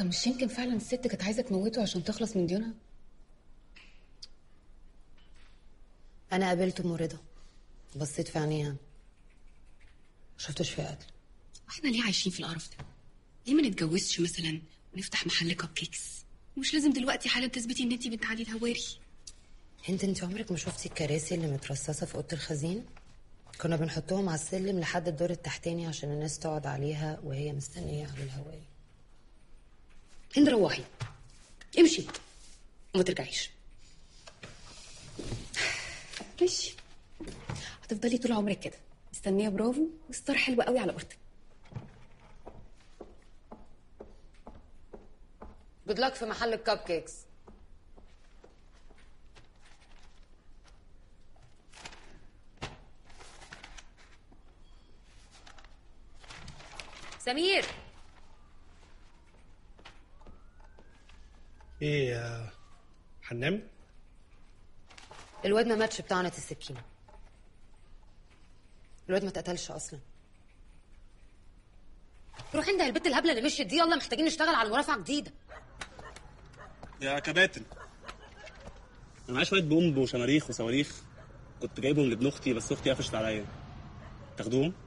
طب مش يمكن فعلا الست كانت عايزه تموته عشان تخلص من ديونها انا قابلت ام رضا بصيت في عينيها شفتش فيها قتل واحنا ليه عايشين في القرف ده ليه ما نتجوزش مثلا ونفتح محل كب كيكس مش لازم دلوقتي حالا تثبتي ان انت بنت علي الهواري انت انت عمرك ما شفتي الكراسي اللي مترصصه في اوضه الخزين كنا بنحطهم على السلم لحد الدور التحتاني عشان الناس تقعد عليها وهي مستنيه على الهواء هند روحي امشي وما ترجعيش ماشي هتفضلي طول عمرك كده مستنيه برافو وستار حلوه قوي على اختك جود لك في محل الكب كيكس سمير ايه يا هننام الواد ما ماتش بطعنة السكينة الواد ما اتقتلش اصلا روح انت البت الهبله اللي مشيت دي يلا محتاجين نشتغل على مرافعه جديده يا كباتن انا معايا شويه بومب وشماريخ وصواريخ كنت جايبهم لابن اختي بس اختي قفشت عليا تاخدوهم